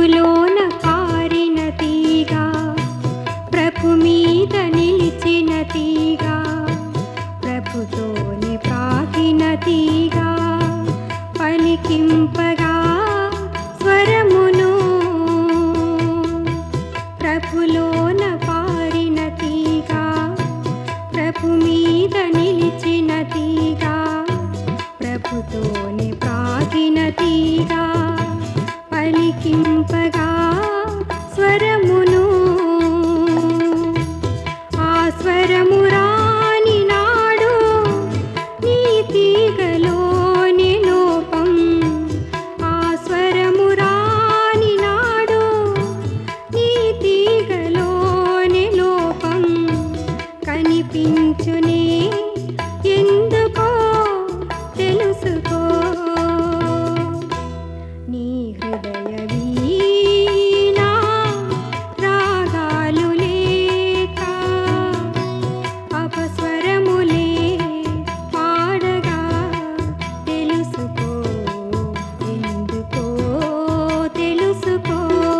ప్రభులోన పారిన తీగా ప్రభు మీద నిలిచిన తీగా ప్రభుతోనే ప్రాగిన తీగా పలికింపగా స్వరమును ప్రభులోన పారిన తీగా ప్రభు మీద నిలిచిన తీగా ప్రభుతోనే ప్రాగిన తీగా పలికింపగా స్వరమును ఆ స్వరము రాని నాడు నీ తీగలోని లోపం ఆ స్వరము రాని నాడు నీ తీగలోని లోపం కనిపించునే ఎందుకో తెలుసుకో నీ హృదయ వీణా రాగాలు లేక అపస్వరములే పాడగా తెలుసుకో ఎందుకో తెలుసుకో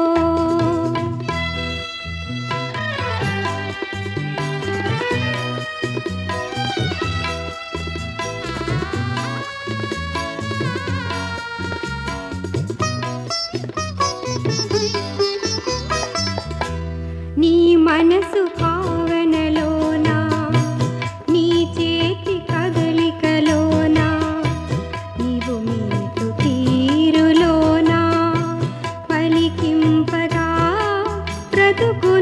నీ మనసు భావనలోనా నీ చేతి కదలికలోనా నీవు మీటు తీరులోనా పలికింపగా బ్రతుకు